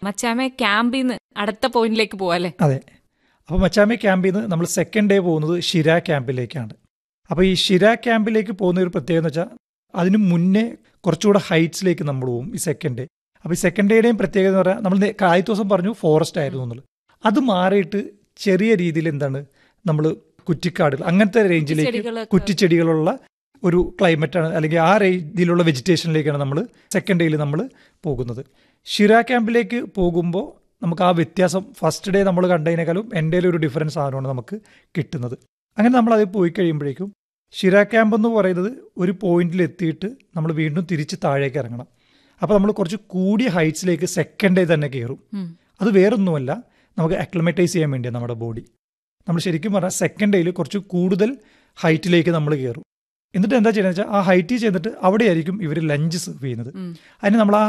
മച്ചാമെ ക്യാമ്പിൽ നിന്ന് അടുത്ത പോയിന്റിലേക്ക് പോവാല്ലേ അതെ അപ്പോൾ മച്ചാമെ ക്യാമ്പിൽ നിന്ന് നമ്മൾ സെക്കൻഡ് ഡേ പോകുന്നത് ഷിര ക്യാമ്പിലേക്കാണ് അപ്പോൾ ഈ ഷിര ക്യാമ്പിലേക്ക് പോകുന്ന ഒരു പ്രത്യേകത എന്ന് വെച്ചാൽ അതിന് മുന്നേ കുറച്ചുകൂടെ ഹൈറ്റ്സിലേക്ക് നമ്മൾ പോകും ഈ സെക്കൻഡ് ഡേ അപ്പോൾ ഈ സെക്കൻഡ് ഡേയുടെയും പ്രത്യേകത എന്ന് പറഞ്ഞാൽ നമ്മൾ നേ- ആദ്യത്തെ ദിവസം പറഞ്ഞു ഫോറസ്റ്റ് ആയിരുന്നു എന്നുള്ളത് അത് മാറിയിട്ട് ചെറിയ രീതിയിൽ എന്താണ് നമ്മൾ കുറ്റിക്കാടുകൾ അങ്ങനത്തെ റേഞ്ചിലേക്ക് കുറ്റിച്ചെടികളൊക്കെ. കുറ്റിച്ചെടികളുള്ള ഒരു ക്ലൈമറ്റാണ് അല്ലെങ്കിൽ ആ രീതിയിലുള്ള വെജിറ്റേഷനിലേക്കാണ് നമ്മൾ സെക്കൻഡ് ഡേയിൽ നമ്മൾ പോകുന്നത് ഷിര ക്യാമ്പിലേക്ക് പോകുമ്പോൾ നമുക്ക് ആ വ്യത്യാസം ഫസ്റ്റ് ഡേ നമ്മൾ കണ്ടതിനേക്കാളും എൻ്റെ ഒരു ഡിഫറൻസ് സാധനമാണ് നമുക്ക് കിട്ടുന്നത് അങ്ങനെ നമ്മൾ അതിൽ പോയി കഴിയുമ്പോഴേക്കും ഷിര ക്യാമ്പ് എന്ന് പറയുന്നത് ഒരു പോയിന്റിൽ എത്തിയിട്ട് നമ്മൾ വീണ്ടും തിരിച്ച് താഴേക്ക് ഇറങ്ങണം അപ്പോൾ നമ്മൾ കുറച്ച് കൂടിയ ഹൈറ്റ്സിലേക്ക് സെക്കൻഡ് ഡേ തന്നെ കയറും ഉം. അത് വേറൊന്നുമല്ല നമുക്ക് അക്ലമറ്റൈസ് ചെയ്യാൻ വേണ്ടിയാണ് നമ്മുടെ ബോഡി നമ്മൾ ശരിക്കും പറഞ്ഞാൽ സെക്കൻഡ് ഡേയിൽ കുറച്ച് കൂടുതൽ ഹൈറ്റിലേക്ക് നമ്മൾ കയറും എന്നിട്ട് എന്താ ചെയ്യുന്നത് വെച്ചാൽ ആ ഹൈറ്റിൽ ചെന്നിട്ട് അവിടെയായിരിക്കും ഇവർ ലഞ്ച് സെർവ് ചെയ്യുന്നത് ഉം. അതിന് നമ്മൾ ആ